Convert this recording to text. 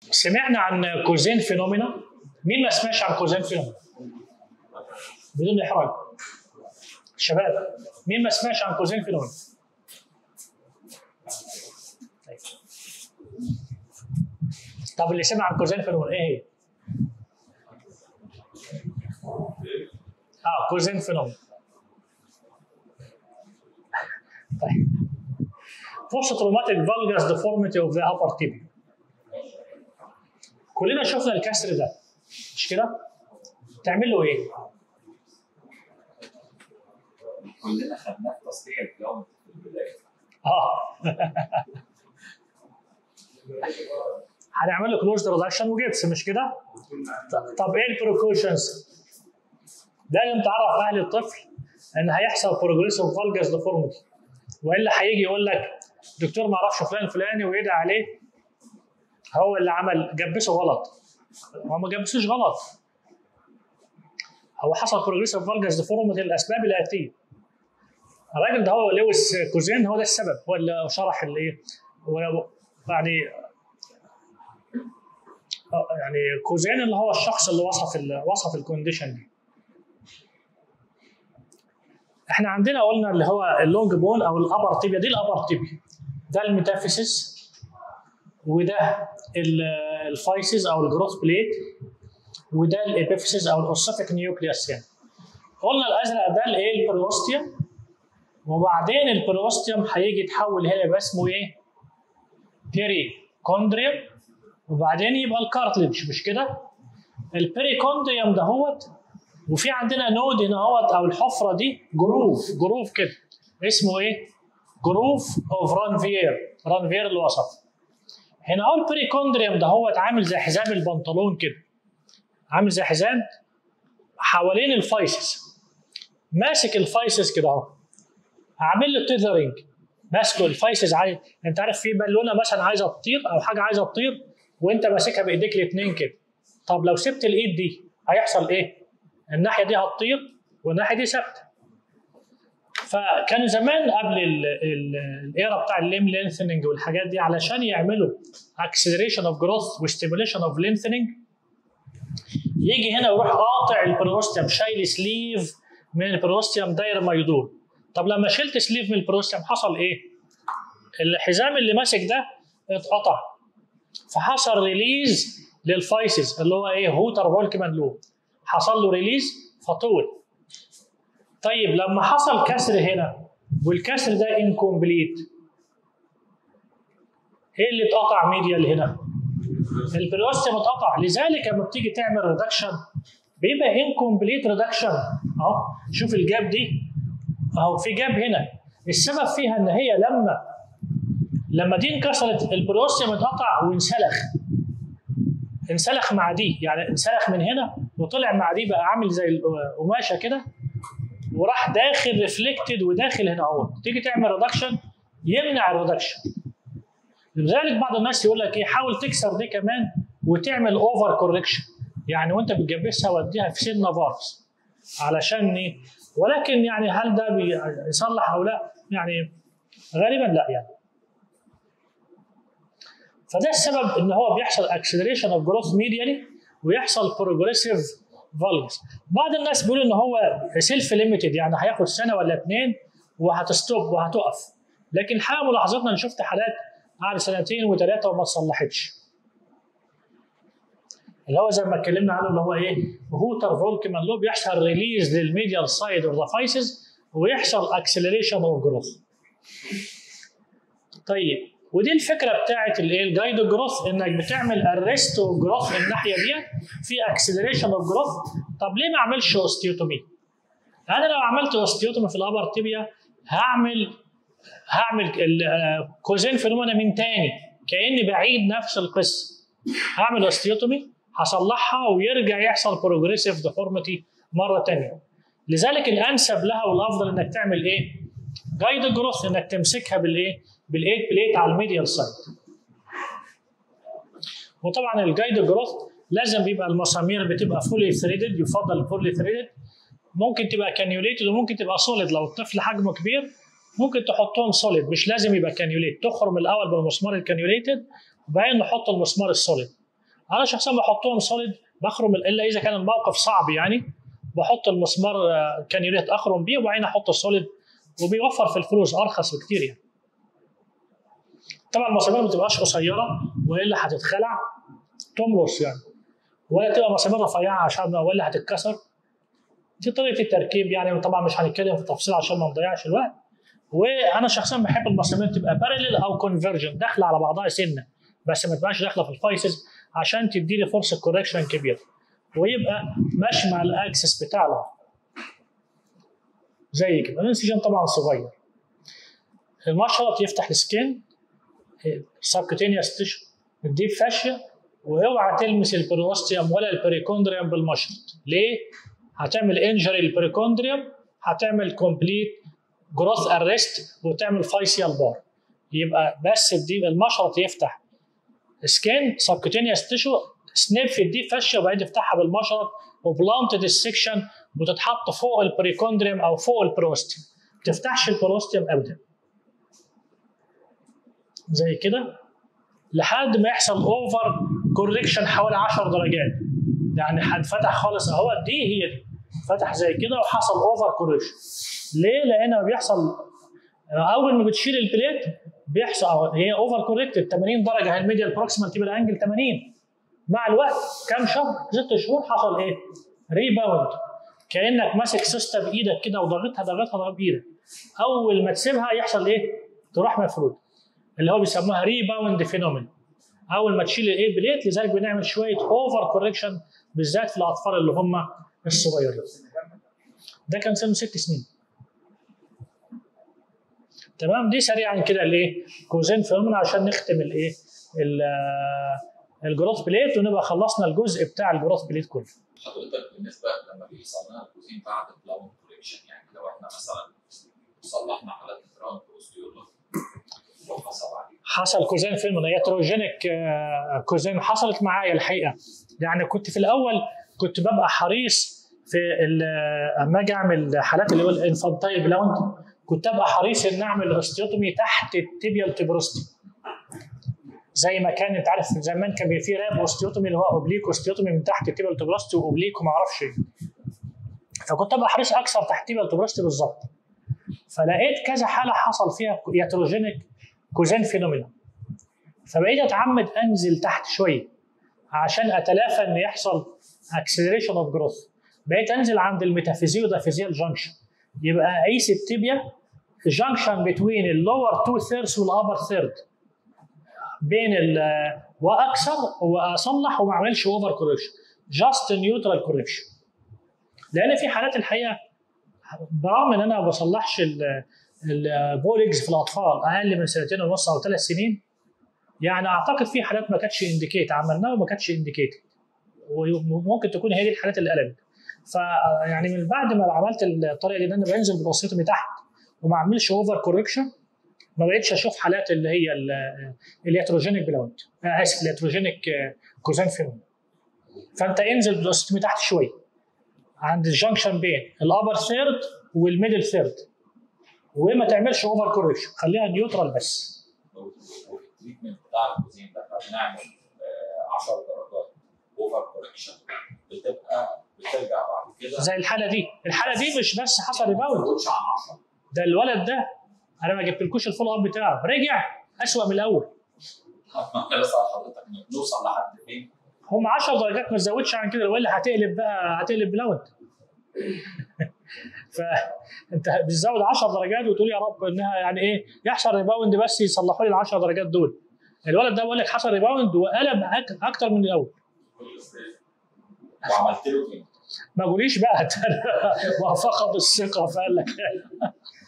سمعنا عن كوزين فينومينا مين ما سمعش عن كوزين فينومينا بدون احراج شباب مين ما سمعش عن كوزين فينومينا طيب. طب اللي سمع عن كوزين فينومينا ايه هي اه كوزين فينومينا طيب post traumatic valgus deformity of the upper tibia كلنا شفنا الكسر ده مش كده؟ تعمل له ايه؟ كلنا خدناه في تصليح الجو في البدايه اه هنعمل له كلوز ريدكشن وجبس مش كده؟ ط- طب ايه البريكوشنز؟ لازم تعرف اهل الطفل ان هيحصل بروجريسيف فالجس ديفورميتي والا هيجي يقول لك دكتور ما اعرفش فلان فلاني ويدعي عليه هو اللي عمل جبسه غلط هو ما جبسوش غلط هو حصل بروجريسيف فالجس ديفورميتي الاسباب الاتيه الراجل ده هو لويس كوزين هو ده السبب هو اللي شرح الايه هو يعني آه، يعني كوزين اللي هو الشخص اللي وصف ال وصف الكونديشن دي احنا عندنا قلنا اللي هو اللونج بون او الابر تيبيا دي الابر تيبيا ده الميتافيسيس وده ال- الفايسز او الجروث بليت وده الابيفيسيس او الاوسيفيك نيوكليوس يعني قلنا الازرق ده الايه البروستيوم وبعدين البروستيوم هيجي يتحول هنا يبقى اسمه ايه؟ بيري كوندريوم وبعدين يبقى الكارتلج مش كده؟ البيريكوندريوم دهوت وفي عندنا نود هنا اهوت او الحفره دي جروف جروف كده اسمه ايه؟ جروف اوف رانفير رانفير اللي وصف هنا اهو البيريكوندريوم دهوت عامل زي حزام البنطلون كده عامل زي حزام حوالين الفايسس ماسك الفايسس كده اهو عامل له تيذرنج ماسكه الفايسز عايز انت عارف في بالونه مثلا عايزه تطير او حاجه عايزه تطير وانت ماسكها بايديك الاثنين كده طب لو سبت الايد دي هيحصل ايه؟ الناحيه دي هتطير والناحيه دي ثابته فكان زمان قبل ال- ال- الايرا بتاع الليم لينثننج والحاجات دي علشان يعملوا اكسلريشن اوف جروث وستيميوليشن اوف لينثننج يجي هنا ويروح قاطع البروستيوم شايل سليف من البروستيوم داير ما يدور طب لما شلت سليف من البروستيوم حصل ايه؟ الحزام اللي ماسك ده اتقطع فحصل ريليز للفايسز اللي هو ايه هوتر فولكمان لوب حصل له ريليز فطول طيب لما حصل كسر هنا والكسر ده انكمبليت ايه اللي اتقطع ميديال هنا؟ البروستيوم اتقطع لذلك لما بتيجي تعمل ريدكشن بيبقى انكمبليت ريدكشن اهو شوف الجاب دي اهو في جاب هنا السبب فيها ان هي لما لما دي انكسرت البروستيوم اتقطع وانسلخ انسلخ مع دي يعني انسلخ من هنا وطلع مع دي بقى عامل زي القماشه كده وراح داخل ريفلكتد وداخل هنا اهو تيجي تعمل ريدكشن يمنع الريدكشن لذلك بعض الناس يقول لك ايه حاول تكسر دي كمان وتعمل اوفر كوركشن يعني وانت بتجبسها وديها في سن فارس علشان ايه ولكن يعني هل ده بيصلح او لا يعني غالبا لا يعني فده السبب ان هو بيحصل اكسلريشن اوف جروث ميديالي ويحصل بروجريسيف فالجز بعض الناس بيقولوا ان هو سيلف ليميتد يعني هياخد سنه ولا اتنين وهتستوب وهتقف لكن حاجه ملاحظتنا ان شفت حالات قعد سنتين وثلاثه وما اتصلحتش اللي هو زي ما اتكلمنا عنه اللي هو ايه هوتر فولكمان لو بيحصل ريليز للميديال سايد اوف ذا فايسز ويحصل اكسلريشن اوف جروث طيب ودي الفكره بتاعت الايه الجايد جروث انك بتعمل ارست اوف جروث من الناحيه دي في اكسلريشن اوف جروث طب ليه ما اعملش اوستيوتومي؟ انا لو عملت اوستيوتومي في الابر تيبيا هعمل هعمل كوزين فينومينا من تاني كاني بعيد نفس القصه هعمل اوستيوتومي هصلحها ويرجع يحصل بروجريسيف ديفورميتي مره تانية لذلك الانسب لها والافضل انك تعمل ايه؟ جايد جروث انك تمسكها بالايه؟ بالايد بليت على الميديال سايد. وطبعا الجايد جروث لازم بيبقى المسامير بتبقى فولي ثريدد يفضل فولي ثريدد ممكن تبقى كانيوليتد وممكن تبقى سوليد لو الطفل حجمه كبير ممكن تحطهم سوليد مش لازم يبقى كانيوليت تخرم الاول بالمسمار الكانيوليتد وبعدين نحط المسمار السوليد انا شخصيا بحطهم سوليد بخرم الا اذا كان الموقف صعب يعني بحط المسمار آه، كانيولات اخرم بيه وبعدين احط السوليد وبيوفر في الفلوس ارخص بكتير يعني طبعا المسامير ما بتبقاش قصيره والا هتتخلع تمرص يعني ولا تبقى مسامير رفيعه عشان ولا هتتكسر دي طريقه التركيب يعني طبعا مش هنتكلم في تفصيل عشان ما نضيعش الوقت وانا شخصيا بحب المسامير تبقى بارلل او كونفرجن داخله على بعضها سنه بس ما تبقاش داخله في الفايسز عشان تدي لي فرصه كوركشن كبير ويبقى ماشي مع الاكسس بتاع العظم زي كده الانسجن طبعا صغير المشرط يفتح السكين سبكوتينيوس تيشو الديب فاشيا واوعى تلمس البروستيوم ولا البريكوندريوم بالمشرط ليه؟ هتعمل انجري للبريكوندريوم هتعمل كومبليت جروث ارست وتعمل فايسيال بار يبقى بس الديب المشرط يفتح سكين سبكوتينيوس تيشو سنيب في الديب فاشيا وبعدين تفتحها بالمشرط وبلانتد السكشن وتتحط فوق البريكوندريوم او فوق البروستيوم ما تفتحش البروستيوم ابدا زي كده لحد ما يحصل اوفر كوركشن حوالي 10 درجات يعني هنفتح خالص اهو دي هي دي فتح زي كده وحصل اوفر كوركشن ليه؟ لان لما بيحصل اول ما بتشيل البليت بيحصل أو هي اوفر كوركتد 80 درجه هي الميديال بروكسيمال تبقى انجل 80 مع الوقت كام شهر؟ ست شهور حصل ايه؟ ريباوند كانك ماسك سوسته بايدك كده وضغطها ضغطها بايدك اول ما تسيبها يحصل ايه؟ تروح مفرود اللي هو بيسموها ريباوند فينومين اول ما تشيل الايه بليت لذلك بنعمل شويه اوفر كوركشن بالذات في الاطفال اللي هم الصغيرين ده كان سنه ست سنين تمام دي سريعا كده الايه كوزين فينومين عشان نختم الايه الجروث بليت ونبقى خلصنا الجزء بتاع الجروث بليت كله حضرتك بالنسبه لما بيحصل لنا الكوزين بعد البلاون كوريكشن يعني لو احنا مثلا صلحنا حالات الجراوند اوستيولا وحصل عليه حصل كوزين فيلم يتروجينيك آه، كوزين حصلت معايا الحقيقه يعني كنت في الاول كنت ببقى حريص في ال- اما اجي اعمل حالات اللي هو الانفانتايل بلاوند كنت ابقى حريص ان اعمل اوستيوتومي تحت التيبيال تبروستي زي ما كان انت عارف زمان كان بيبقى في راب اوستيوتومي اللي هو اوبليك اوستيوتومي من تحت التيبيال تبروستي واوبليك وما اعرفش ايه فكنت ابقى حريص اكثر تحت التيبيال تبروستي بالظبط فلقيت كذا حاله حصل فيها ياتروجينيك كوزين فينومينا فبقيت اتعمد انزل تحت شويه عشان اتلافى ان يحصل اكسلريشن اوف جروث بقيت انزل عند الميتافيزيو ده فيزيال جانكشن يبقى اقيس التibia جانكشن بين اللور تو ثيرس والابر ثيرد بين ال واكسر واصلح وما اعملش اوفر كوركشن جاست نيوترال كوركشن لان في حالات الحقيقه برغم ان انا ما بصلحش البوليجز في الاطفال اقل من سنتين ونص او ثلاث سنين يعني اعتقد في حالات ما كانتش انديكيت عملناها وما كانتش انديكيت وممكن تكون هي دي الحالات اللي قلبت فيعني من بعد ما عملت الطريقه دي ان انا بنزل ببسيطه تحت وما اعملش اوفر كوركشن ما بقتش اشوف حالات اللي هي الياتروجينيك بلاوند اسف الياتروجينيك كوزان فينوم فانت انزل ببسيطه تحت شويه عند الجنكشن بين الابر ثيرد والميدل ثيرد وما تعملش اوفر كوركشن خليها نيوترال بس وفي التريتمنت بتاع الكوزين ده بنعمل 10 درجات اوفر كوركشن بتبقى بترجع بعد كده زي الحاله دي الحاله دي مش بس حصل ما ريباوند تزودش عن 10 ده الولد ده انا ما جبتلكوش الفول اب بتاعه رجع اسوأ من الاول اتمنى بس على حضرتك انك نوصل لحد فين هم 10 درجات ما تزودش عن كده ولا هتقلب بقى هتقلب بلاوند فانت بتزود 10 درجات وتقول يا رب انها يعني ايه يحصل ريباوند بس يصلحوا لي ال 10 درجات دول الولد ده بقول لك حصل ريباوند وقلب أك- اكتر من الاول وعملت له ايه؟ ما قوليش بقى ده ما فقد الثقه فقال لك